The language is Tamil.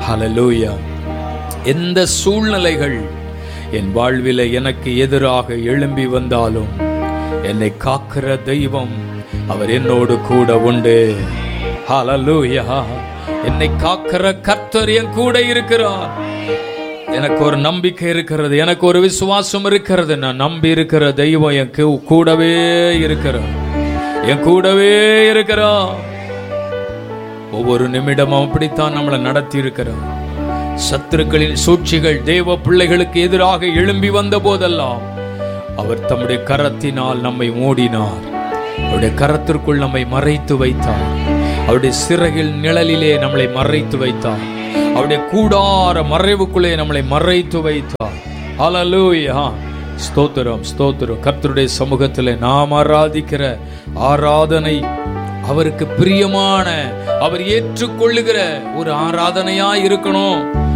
ஹalleluya எந்த சூழ்நிலைகள் என் வாழ்வில எனக்கு எதிராக எழும்பி வந்தாலும் என்னை காக்கிற தெய்வம் அவர் என்னோடு கூட உண்டு ஹalleluya என்னை காக்கிற கர்த்தர் என் கூட இருக்கிறார் எனக்கு ஒரு நம்பிக்கை இருக்கிறது எனக்கு ஒரு விசுவாசம் இருக்கிறது நான் நம்பி இருக்கிற தெய்வம் என் கூ- கூடவே இருக்கிறார் என் கூடவே இருக்கிறார் ஒவ்வொரு நிமிடமும் அப்படித்தான் நம்மளை நடத்தி இருக்கிறார் சத்துருக்களின் சூழ்ச்சிகள் தேவ பிள்ளைகளுக்கு எதிராக எழும்பி வந்த போதெல்லாம் அவர் தம்முடைய கரத்தினால் நம்மை மூடினார் அவருடைய கரத்திற்குள் நம்மை மறைத்து வைத்தார் அவருடைய சிறகில் நிழலிலே நம்மளை மறைத்து வைத்தார் அவருடைய கூடார மறைவுக்குள்ளே நம்மளை மறைத்து வைத்தார் ஹalleluya ஸ்தோத்திரம் ஸ்தோத்திரம் கர்த்தருடைய சமூகத்தில் நாம் ஆராதிக்கிற ஆராதனை அவருக்கு பிரியமான அவர் ஏற்றுக்கொள்ளுகிற ஒரு ஆராதனையா இருக்கணும்